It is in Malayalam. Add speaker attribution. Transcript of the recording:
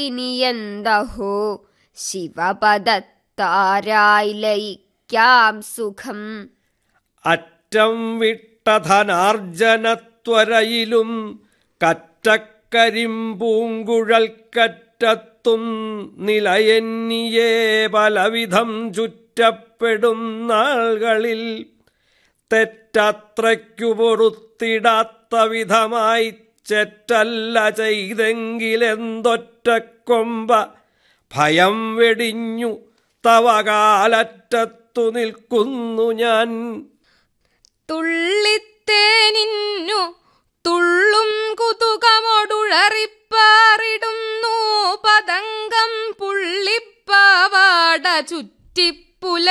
Speaker 1: ഇനിയെന്തഹോ ശിവപദത്താരായി ലയിക്കാം സുഖം
Speaker 2: അറ്റം വിട്ട ധനാർജനത്വരയിലും കറ്റക്കരിമ്പൂങ്കുഴൽക്കറ്റത്തും നിലയെന്നിയേ പലവിധം ചുറ്റപ്പെടും നാളുകളിൽ തെറ്റത്രയ്ക്കു പൊറുത്തിടാത്ത വിധമായി ചെറ്റല്ല ചെയ്തെങ്കിലെന്തൊറ്റക്കൊമ്പ ഭയം വെടിഞ്ഞു തവ കാലറ്റത്തു നിൽക്കുന്നു ഞാൻ
Speaker 3: തുള്ളിത്തേനിന്നു തുള്ളും കുതുകമൊടുഴറിപ്പാറിടുന്നു പതങ്കം പുള്ളിപ്പാവാട ചുറ്റിപ്പുല